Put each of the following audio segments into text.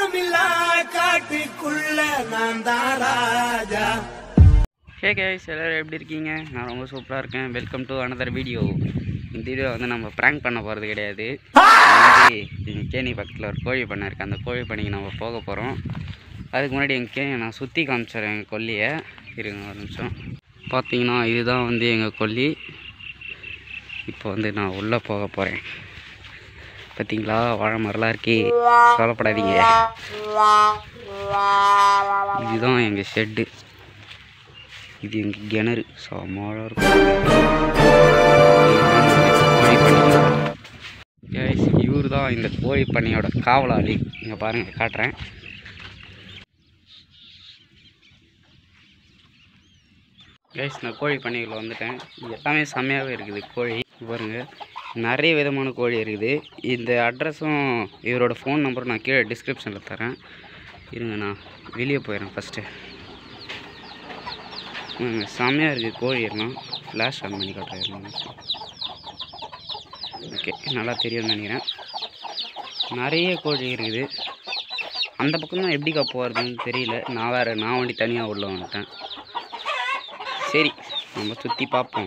ஆழமில்லா காட்டுக்குள்ள நான் தான் ராஜா ஹே கைஸ் எல்லோரும் எப்படி இருக்கீங்க நான் ரொம்ப சூப்பராக இருக்கேன் வெல்கம் டு அனதர் வீடியோ இந்த வீடியோ வந்து நம்ம ப்ராங்க் பண்ண போகிறது கிடையாது வந்து எங்கள் கேணி பக்கத்தில் ஒரு கோழி பண்ணை இருக்குது அந்த கோழி பண்ணைக்கு நம்ம போக போகிறோம் அதுக்கு முன்னாடி எங்கள் கேணி நான் சுற்றி காமிச்சிடுறேன் எங்கள் கொல்லியை இருங்க ஒரு நிமிஷம் பார்த்தீங்கன்னா இதுதான் வந்து எங்கள் கொல்லி இப்போ வந்து நான் உள்ளே போக போகிறேன் பார்த்தீங்களா வாழை மரம்லாம் இருக்கே கவலைப்படாதீங்க இதுதான் எங்கள் ஷெட்டு இது எங்கள் கிணறு சமாளாக இருக்கும் கைஸ் இவர் தான் இந்த கோழி பண்ணையோட காவலாளி இங்கே பாருங்கள் காட்டுறேன் கைஸ் நான் கோழி பண்ணையில் வந்துட்டேன் இது எல்லாமே செம்மையாகவே இருக்குது கோழி பாருங்க நிறைய விதமான கோழி இருக்குது இந்த அட்ரஸும் இவரோட ஃபோன் நம்பரும் நான் கீழே டிஸ்கிரிப்ஷனில் தரேன் இருங்க நான் வெளியே போயிடுறேன் ஃபஸ்ட்டு ம், செம்மையாக இருக்குது கோழி எல்லாம் ஃப்ளாஷ் ஆன் பண்ணி காட்டுறேன் ஓகே நல்லா தெரியும்னு நினைக்கிறேன் நிறைய கோழி இருக்குது அந்த பக்கம் தான் எப்படிக்கா போகிறதுன்னு தெரியல நான் வேறு நான் வண்டி தனியாக உள்ள வந்துட்டேன் சரி நம்ம சுற்றி பார்ப்போம்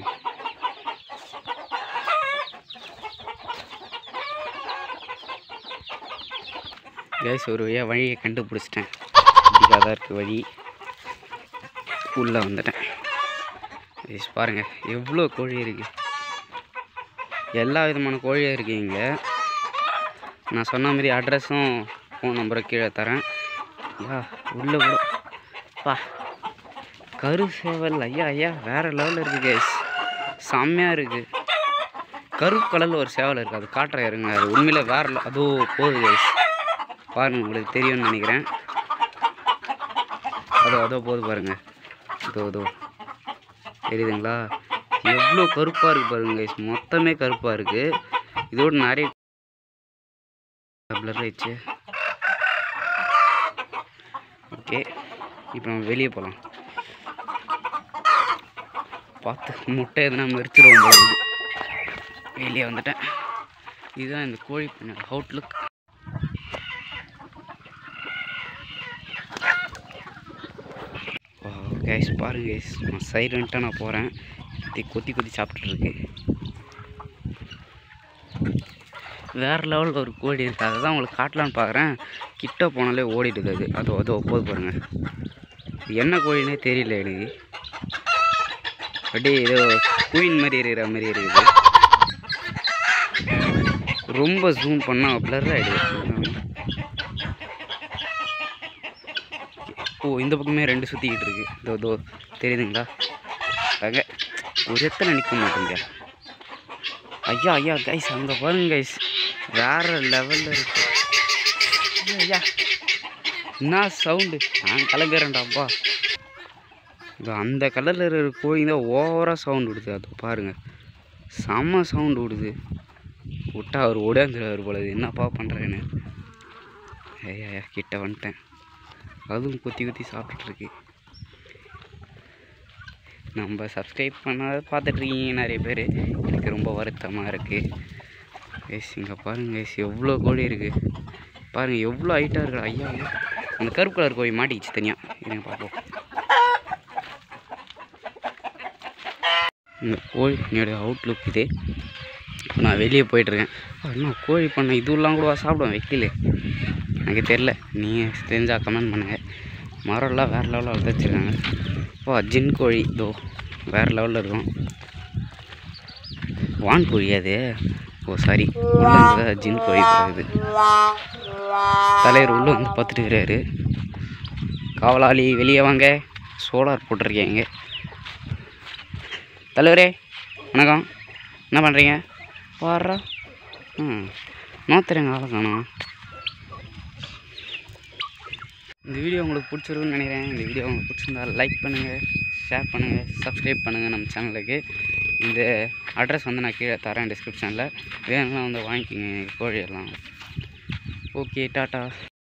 கேஸ் ஒரு வழியாக வழியை கண்டுபிடிச்சிட்டேன் இப்படிக்காக தான் இருக்குது வழி உள்ளே வந்துட்டேன் கைஸ் பாருங்கள் எவ்வளோ கோழி இருக்குது எல்லா விதமான கோழியும் இருக்குது இங்கே நான் சொன்ன மாதிரி அட்ரஸும் ஃபோன் நம்பரும் கீழே தரேன் ஐயா உள்ளே கூட பா கரு சேவல் ஐயா ஐயா வேறு லெவலில் இருக்குது கைஸ் செம்மையாக இருக்குது கருப்பு கலரில் ஒரு சேவல் இருக்குது அது காட்டுறேன் இருங்க அது உண்மையிலே வேறு அதோ போகுது கைஸ் பாருங்கள் உங்களுக்கு தெரியும்னு நினைக்கிறேன் அதோ அதோ போகுது பாருங்கள் இதோ இதோ தெரியுதுங்களா எவ்வளோ கருப்பாக இருக்குது பாருங்க guys. மொத்தமே கருப்பாக இருக்குது இதோட நிறைய பிளர் ஆயிடுச்சு ஓகே இப்போ நம்ம வெளியே போகலாம் பார்த்து முட்டை எதுனா மெரிச்சிருவோம் போல இருக்கு. வெளியே வந்துட்டேன் இதுதான் இந்த கோழி பண்ண அவுட்லுக் கைஸ் பாருங்க கைஸ் நான் சைலண்ட்டாக நான் போகிறேன் கொத்தி கொத்தி சாப்பிட்டுட்டு இருக்கு வேறு லெவலில் ஒரு கோழி இருக்குது அதை தான் உங்களுக்கு காட்டலான்னு பார்க்குறேன் கிட்ட போனாலே ஓடிடுது அது அதோ அதோ போது பாருங்க இது என்ன கோழினே தெரியல எனக்கு அப்படியே ஏதோ குயின் மாதிரி இருக்கிற மாதிரி இருக்குது ரொம்ப ஜூம் பண்ணால் பிளர் ஆகிடுது ஓ இந்த பக்கமே ரெண்டு சுற்றிக்கிட்டு இருக்கு இதோ இதோ தெரியுதுங்களா அங்க ஒரு இடத்துல நிற்க மாட்டேங்க ஐயா ஐயா கைஸ் அங்கே பாருங்க கைஸ் வேற லெவலில் இருக்கு ஐயா, ஐயா என்ன சவுண்டு நான் கிளம்பிடுறேன்டாப்பா இது அந்த கலரில் இருக்கிற கோழி தான் ஓவராக சவுண்ட் விடுது அது பாருங்க செம்ம சவுண்ட் விடுது விட்டா அவர் ஓடியாந்துருவார் போல இது என்னப்பா பண்ணுறேன்னு ஐயா ஐயா கிட்ட வந்துட்டேன் அதுவும் குத்தி குத்தி சாப்பிட்டுட்டு நம்ம சப்ஸ்கிரைப் பண்ணாத பார்த்துட்ருக்கீங்க நிறைய பேர் எனக்கு ரொம்ப வருத்தமாக இருக்குது எஸ் இங்கே பாருங்கள் எஸ் எவ்வளோ கோழி இருக்குது பாருங்கள் எவ்வளோ ஹைட்டாக இருக்குது ஐயா ஐயா அந்த கருப்பு கலர் கோழி மாட்டிக்கிச்சு தனியாக இருங்க பார்ப்போம் இந்த கோழி என்னுடைய அவுட்லுக் இது இப்போ நான் வெளியே போயிட்டுருக்கேன் இன்னும் கோழி பண்ண இதுவெல்லாம் கூட சாப்பிடுவேன் வைக்கல எனக்கு தெரில நீங்கள் தெரிஞ்சால் கமெண்ட் பண்ணுங்கள் மரம்லாம் வேறு லெவலில் வளர்த்துருக்காங்க ஓ ஜின் கோழி இதோ வேறு லெவலில் இருக்கும் வான் கோழி அது ஓ சாரி உள்ள ஜின் கோழி போகுது தலைவர் உள்ளே வந்து பார்த்துட்டு இருக்கிறாரு காவலாளி வெளியே வாங்க சோலார் போட்டிருக்கீங்க தலைவரே வணக்கம் என்ன பண்ணுறீங்க பாடுறா ம் நோத்துறேங்க ஆளை காணோம் இந்த வீடியோ உங்களுக்கு பிடிச்சிருக்குன்னு நினைக்கிறேன் இந்த வீடியோ உங்களுக்கு பிடிச்சிருந்தா லைக் பண்ணுங்கள் ஷேர் பண்ணுங்கள் சப்ஸ்கிரைப் பண்ணுங்கள் நம்ம சேனலுக்கு இந்த அட்ரஸ் வந்து நான் கீழே தரேன் டிஸ்கிரிப்ஷனில் வேணும்னா வந்து வாங்கிக்கோங்க கோழி எல்லாம் ஓகே டாட்டா